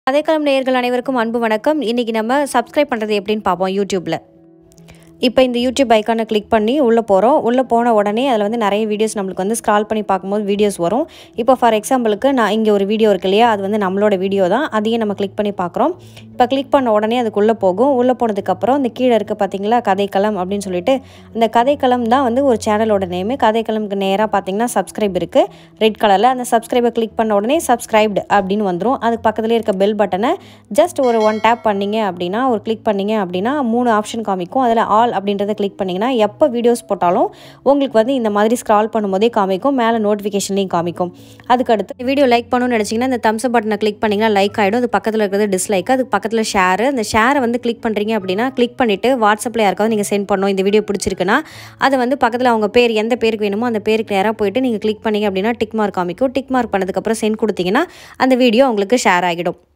கதைக்களம் நேயர்கள் அனைவருக்கும் அன்பு வணக்கம் இன்றைக்கி நம்ம சப்ஸ்கிரைப் பண்ணுறது எப்படின்னு பார்ப்போம் யூடியூப்பில் இப்போ இந்த யூடியூப் ஐக்கானை கிளிக் பண்ணி உள்ளே போகிறோம் உள்ளே போன உடனே அதில் வந்து நிறைய வீடியோஸ் நம்மளுக்கு வந்து ஸ்க்ரால் பண்ணி பார்க்கும்போது வீடியோஸ் வரும் இப்போ ஃபார் எக்ஸாம்பிளுக்கு நான் இங்கே ஒரு வீடியோ இருக்கு இல்லையா அது வந்து நம்மளோட வீடியோ தான் அதையும் நம்ம கிளிக் பண்ணி பார்க்குறோம் இப்போ கிளிக் பண்ண உடனே அதுக்குள்ளே போகும் உள்ளே போனதுக்கப்புறம் இந்த கீழே இருக்க பார்த்தீங்களா கதைக்களம் அப்படின்னு சொல்லிட்டு அந்த கதைக்களம் தான் வந்து ஒரு சேனலோட நேமு கதைக்களம்க்கு நேராக பார்த்தீங்கன்னா சப்ஸ்கிரைப் இருக்குது ரெட் கலரில் அந்த சப்ஸ்கிரைபை கிளிக் பண்ண உடனே சப்ஸ்கிரைப்டு அப்படின்னு வந்துடும் அதுக்கு பக்கத்துலேயே இருக்க பெல் பட்டனை ஜஸ்ட் ஒரு ஒன் டேப் பண்ணீங்க அப்படின்னா ஒரு கிளிக் பண்ணீங்க அப்படின்னா மூணு ஆப்ஷன் காமிக்கும் அதில் ஆல் அப்படின்றத கிளிக் பண்ணிங்கன்னா எப்போ வீடியோஸ் போட்டாலும் உங்களுக்கு வந்து இந்த மாதிரி ஸ்க்ரால் பண்ணும்போதே காமிக்கும் மேலே நோட்டிஃபிகேஷன்லையும் காமிக்கும் அதுக்கடுத்து வீடியோ லைக் பண்ணணும்னு நினச்சிங்கன்னா இந்த தம்ஸ் பட்டனை கிளிக் பண்ணிங்கன்னா லைக் ஆகிடும் அது பக்கத்தில் இருக்கிறது டிஸ்லைக் அதுக்கு பக்கத்தில் ஷேர் அந்த ஷேரை வந்து கிளிக் பண்ணுறீங்க அப்படின்னா கிளிக் பண்ணிவிட்டு வாட்ஸ்அப்பில் யாருக்காவது நீங்கள் சென்ட் பண்ணணும் இந்த வீடியோ பிடிச்சிருக்குன்னா அதை வந்து பக்கத்தில் அவங்க பேர் எந்த பேருக்கு வேணுமோ அந்த பேருக்கு நேராக போயிட்டு நீங்கள் கிளிக் பண்ணீங்க அப்படின்னா டிக் மார்க் காமிக்கும் டிக் மார்க் பண்ணதுக்கப்புறம் சென்ட் கொடுத்தீங்கன்னா அந்த வீடியோ உங்களுக்கு ஷேர் ஆகிடும்